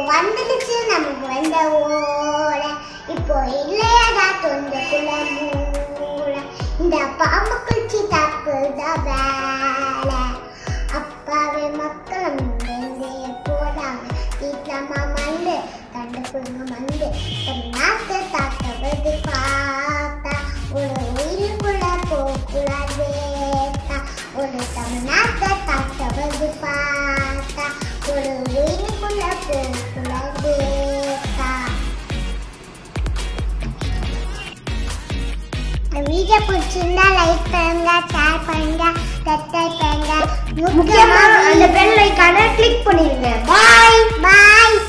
வந்துடுச்சு நமக்கு வந்த ஓட இப்போ இல்லையடா தொண்டைக்குள்ள மூளை இந்த பாம்பு குச்சி தாக்குதா வேலை அப்பாவே மக்களும் வெந்தே போடாம வீட்டுலமா மண்டு கண்டு புழுங்க மண்டு நாட்டு தாக்குவது பார்த்தா ஒரு உயிருக்குள்ள போக்குள்ளதேத்தா ஒரு தமிழ்நாட்டை தாக்குவது பார்த்தா ஒரு உயிருக்குள்ள போக்குள்ளதேத்தா வீடியோ பிடிச்சிருந்தா லைக் பண்ணுங்க ஷேர் பண்ணுங்க சப்ஸ்கிரைப் பண்ணுங்க முக்கியமா அந்த பெல் ஐக்கானை கிளிக் பண்ணிருங்க பாய் பாய்